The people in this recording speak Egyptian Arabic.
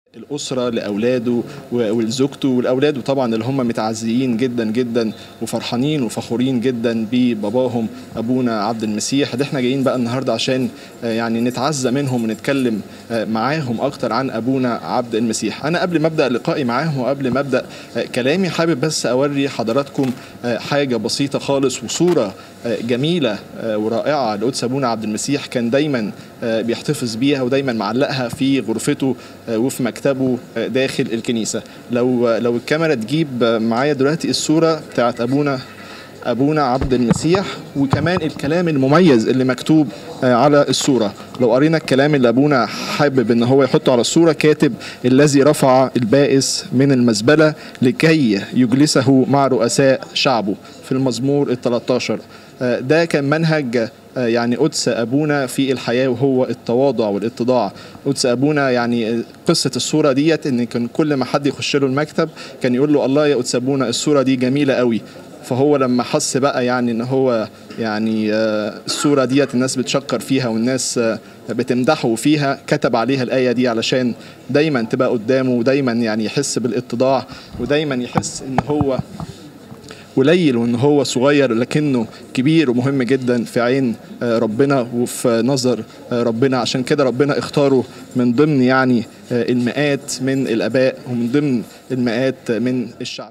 الأسرة لأولاده ولزوجته والأولاد طبعا اللي هم متعزيين جدا جدا وفرحانين وفخورين جدا بباباهم أبونا عبد المسيح ده احنا جايين بقى النهاردة عشان آه، يعني نتعزى منهم ونتكلم آه، معاهم أكتر عن أبونا عبد المسيح أنا قبل ما أبدأ لقائي معاهم وقبل ما أبدأ آه، كلامي حابب بس أوري حضراتكم آه، حاجة بسيطة خالص وصورة آه، جميلة آه، ورائعة لقدس أبونا عبد المسيح كان دايما آه، بيحتفظ بيها ودايما معلقها في غرفته آه، وفي مكتبه آه، داخل الكنيسة لو آه، لو الكاميرا تجيب آه، معايا دلوقتي الصورة بتاعت أبونا أبونا عبد المسيح وكمان الكلام المميز اللي مكتوب آه، على الصورة لو قرينا الكلام اللي أبونا حابب إن هو يحطه على الصورة كاتب الذي رفع البائس من المزبلة لكي يجلسه مع رؤساء شعبه في المزمور ال 13 آه، ده كان منهج آه، يعني قدس أبونا في الحياة وهو التواضع والاتضاع قدس أبونا يعني آه، قصة الصورة ديت إن كان كل ما حد يخش له المكتب كان يقول له الله يا قدس أبونا الصورة دي جميلة قوي فهو لما حس بقى يعني ان هو يعني آه، الصوره ديت الناس بتشكر فيها والناس آه، بتمدحه فيها كتب عليها الايه دي علشان دايما تبقى قدامه ودايما يعني يحس بالاتضاع ودايما يحس ان هو قليل وان هو صغير لكنه كبير ومهم جدا في عين آه، ربنا وفي نظر آه، ربنا عشان كده ربنا اختاره من ضمن يعني آه، المئات من الاباء ومن ضمن المئات من الشعب